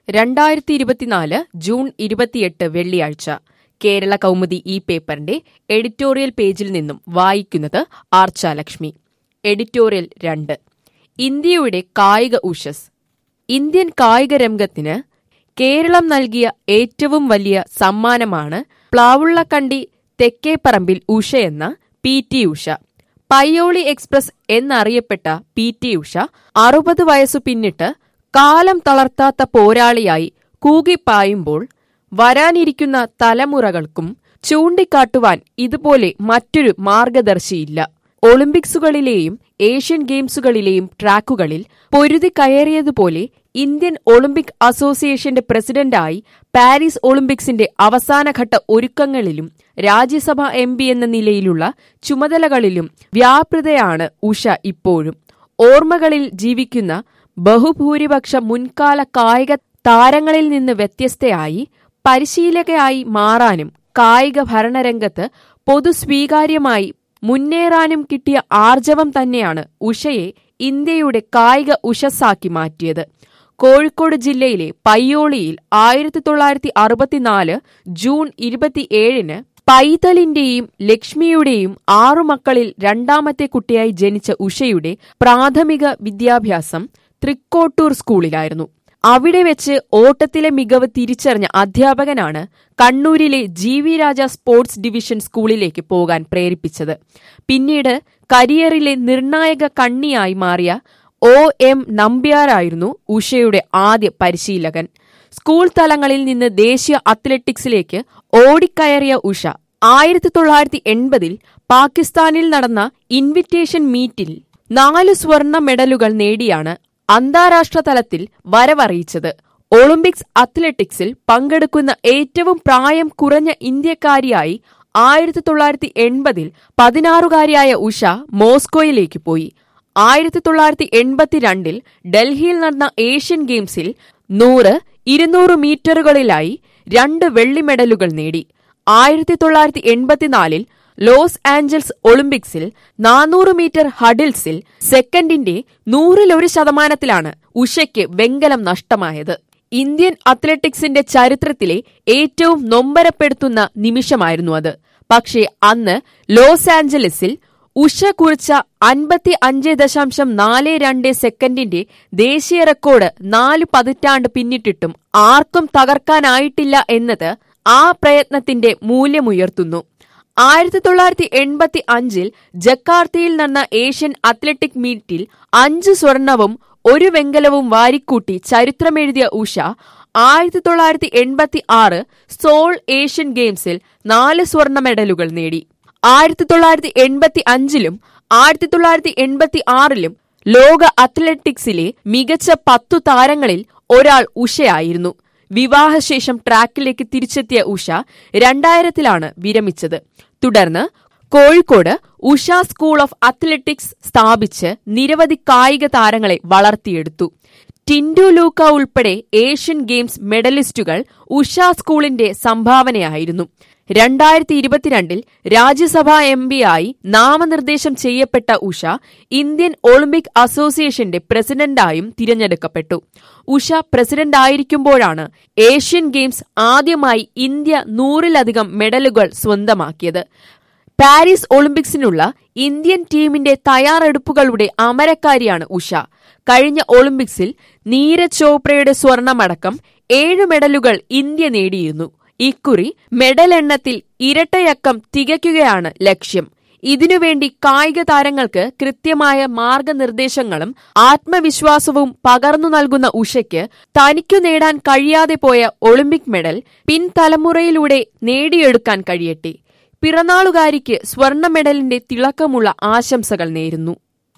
രണ്ടായിരത്തി ഇരുപത്തിനാല് ജൂൺ ഇരുപത്തിയെട്ട് വെള്ളിയാഴ്ച കേരള കൗമുദി ഈ പേപ്പറിന്റെ എഡിറ്റോറിയൽ പേജിൽ നിന്നും വായിക്കുന്നത് ആർച്ചാലക്ഷ്മി എഡിറ്റോറിയൽ രണ്ട് ഇന്ത്യയുടെ കായിക ഉഷസ് ഇന്ത്യൻ കായിക രംഗത്തിന് കേരളം നൽകിയ ഏറ്റവും വലിയ സമ്മാനമാണ് പ്ലാവുള്ളക്കണ്ടി തെക്കേപ്പറമ്പിൽ ഉഷയെന്ന P T Usha Payyoli express എന്നറിയപ്പെട്ട പി ടി ഉഷ അറുപത് വയസ്സു പിന്നിട്ട് കാലം തളർത്താത്ത പോരാളിയായി കൂകിപ്പായുമ്പോൾ വരാനിരിക്കുന്ന തലമുറകൾക്കും ചൂണ്ടിക്കാട്ടുവാൻ ഇതുപോലെ മറ്റൊരു മാർഗദർശിയില്ല ഒളിമ്പിക്സുകളിലെയും ഏഷ്യൻ ഗെയിംസുകളിലെയും ട്രാക്കുകളിൽ പൊരുതി കയറിയതുപോലെ ഇന്ത്യൻ ഒളിമ്പിക് അസോസിയേഷന്റെ പ്രസിഡന്റായി പാരീസ് ഒളിമ്പിക്സിന്റെ അവസാനഘട്ട ഒരുക്കങ്ങളിലും രാജ്യസഭാ എം പി എന്ന നിലയിലുള്ള ചുമതലകളിലും വ്യാപൃതയാണ് ഉഷ ഇപ്പോഴും ഓർമ്മകളിൽ ജീവിക്കുന്ന ബഹുഭൂരിപക്ഷ മുൻകാല കായിക താരങ്ങളിൽ നിന്ന് വ്യത്യസ്തയായി പരിശീലകയായി മാറാനും കായിക ഭരണരംഗത്ത് പൊതുസ്വീകാര്യമായി മുന്നേറാനും കിട്ടിയ ആർജവം തന്നെയാണ് ഉഷയെ ഇന്ത്യയുടെ കായിക ഉഷസ്സാക്കി മാറ്റിയത് കോഴിക്കോട് ജില്ലയിലെ പയ്യോളിയിൽ ആയിരത്തി തൊള്ളായിരത്തി അറുപത്തിനാല് ജൂൺ ഇരുപത്തിയേഴിന് പൈതലിന്റെയും ലക്ഷ്മിയുടെയും ആറു മക്കളിൽ രണ്ടാമത്തെ കുട്ടിയായി ജനിച്ച ഉഷയുടെ പ്രാഥമിക വിദ്യാഭ്യാസം തൃക്കോട്ടൂർ സ്കൂളിലായിരുന്നു അവിടെ വെച്ച് ഓട്ടത്തിലെ മികവ് തിരിച്ചറിഞ്ഞ അധ്യാപകനാണ് കണ്ണൂരിലെ G V Raja sports division സ്കൂളിലേക്ക് പോകാൻ പ്രേരിപ്പിച്ചത് പിന്നീട് കരിയറിലെ നിർണായക കണ്ണിയായി മാറിയ ഒ എം നമ്പ്യാരായിരുന്നു ഉഷയുടെ ആദ്യ പരിശീലകൻ സ്കൂൾ തലങ്ങളിൽ നിന്ന് ദേശീയ അത്ലറ്റിക്സിലേക്ക് ഓടിക്കയറിയ ഉഷ ആയിരത്തി തൊള്ളായിരത്തി എൺപതിൽ പാകിസ്ഥാനിൽ നടന്ന ഇൻവിറ്റേഷൻ മീറ്റിൽ നാല് സ്വർണ്ണ മെഡലുകൾ നേടിയാണ് അന്താരാഷ്ട്ര തലത്തിൽ വരവറിയിച്ചത് ഒളിമ്പിക്സ് അത്ലറ്റിക്സിൽ പങ്കെടുക്കുന്ന ഏറ്റവും പ്രായം കുറഞ്ഞ ഇന്ത്യക്കാരിയായി ആയിരത്തി തൊള്ളായിരത്തി എൺപതിൽ പതിനാറുകാരിയായ ഉഷ മോസ്കോയിലേക്ക് പോയി ആയിരത്തി തൊള്ളായിരത്തി എൺപത്തിരണ്ടിൽ ഡൽഹിയിൽ നടന്ന ഏഷ്യൻ ഗെയിംസിൽ നൂറ് ഇരുന്നൂറ് മീറ്ററുകളിലായി രണ്ട് വെള്ളി മെഡലുകൾ നേടി ആയിരത്തി തൊള്ളായിരത്തി എൺപത്തിനാലിൽ ലോസ് ആഞ്ചൽസ് ഒളിമ്പിക്സിൽ നാനൂറ് മീറ്റർ ഹഡിൽസിൽ സെക്കൻഡിന്റെ നൂറിലൊരു ശതമാനത്തിലാണ് ഉഷയ്ക്ക് വെങ്കലം നഷ്ടമായത് ഇന്ത്യൻ അത്ലറ്റിക്സിന്റെ ചരിത്രത്തിലെ ഏറ്റവും നൊമ്പരപ്പെടുത്തുന്ന നിമിഷമായിരുന്നു അത് പക്ഷേ അന്ന് ലോസ് ആഞ്ചലസിൽ ഉഷ കുറിച്ച അൻപത്തി അഞ്ച് ദശാംശം നാല് രണ്ട് സെക്കൻഡിന്റെ ദേശീയ റെക്കോർഡ് നാല് പതിറ്റാണ്ട് പിന്നിട്ടിട്ടും ആർക്കും തകർക്കാനായിട്ടില്ല എന്നത് ആ പ്രയത്നത്തിന്റെ മൂല്യമുയർത്തുന്നു ആയിരത്തി തൊള്ളായിരത്തി എൺപത്തി അഞ്ചിൽ ജക്കാർത്തയിൽ നടന്ന ഏഷ്യൻ അത്ലറ്റിക് മീറ്റിൽ അഞ്ച് സ്വർണവും ഒരു വെങ്കലവും വാരിക്കൂട്ടി ചരിത്രമെഴുതിയ ഉഷ ആയിരത്തി തൊള്ളായിരത്തി എൺപത്തി ആറ് സോൾ ഏഷ്യൻ ഗെയിംസിൽ നാല് സ്വർണ്ണ മെഡലുകൾ നേടി ആയിരത്തി തൊള്ളായിരത്തി എൺപത്തി അഞ്ചിലും ആയിരത്തി തൊള്ളായിരത്തി എൺപത്തി ആറിലും ലോക അത്ലറ്റിക്സിലെ മികച്ച പത്തു താരങ്ങളിൽ ഒരാൾ ഉഷയായിരുന്നു വിവാഹശേഷം ട്രാക്കിലേക്ക് തിരിച്ചെത്തിയ ഉഷ രണ്ടായിരത്തിലാണ് വിരമിച്ചത് തുടർന്ന് Kozhikode Usha school of athletics സ്ഥാപിച്ച് നിരവധി കായിക താരങ്ങളെ വളർത്തിയെടുത്തു ടിൻഡു ലൂക്ക ഉൾപ്പെടെ ഏഷ്യൻ ഗെയിംസ് മെഡലിസ്റ്റുകൾ ഉഷ സ്കൂളിന്റെ സംഭാവനയായിരുന്നു രണ്ടായിരത്തി ഇരുപത്തിരണ്ടിൽ രാജ്യസഭാ എം ആയി നാമനിർദ്ദേശം ചെയ്യപ്പെട്ട ഉഷ ഇന്ത്യൻ ഒളിമ്പിക് അസോസിയേഷന്റെ പ്രസിഡന്റായും തിരഞ്ഞെടുക്കപ്പെട്ടു ഉഷ പ്രസിഡന്റായിരിക്കുമ്പോഴാണ് ഏഷ്യൻ ഗെയിംസ് ആദ്യമായി ഇന്ത്യ നൂറിലധികം മെഡലുകൾ സ്വന്തമാക്കിയത് പാരീസ് ഒളിമ്പിക്സിനുള്ള ഇന്ത്യൻ ടീമിന്റെ തയ്യാറെടുപ്പുകളുടെ അമരക്കാരിയാണ് ഉഷ കഴിഞ്ഞ ഒളിമ്പിക്സിൽ നീരജ് ചോപ്രയുടെ സ്വർണമടക്കം ഏഴ് മെഡലുകൾ ഇന്ത്യ നേടിയിരുന്നു ഇക്കുറി മെഡൽ എണ്ണത്തിൽ ഇരട്ടയക്കം തികയ്ക്കുകയാണ് ലക്ഷ്യം ഇതിനുവേണ്ടി കായിക താരങ്ങൾക്ക് കൃത്യമായ മാർഗനിർദ്ദേശങ്ങളും ആത്മവിശ്വാസവും പകർന്നു നൽകുന്ന ഉഷയ്ക്ക് തനിക്കു നേടാൻ കഴിയാതെ പോയ ഒളിമ്പിക് മെഡൽ പിൻതലമുറയിലൂടെ നേടിയെടുക്കാൻ കഴിയട്ടെ പിറന്നാളുകാരിക്ക് സ്വർണ്ണ മെഡലിന്റെ തിളക്കമുള്ള ആശംസകൾ നേരുന്നു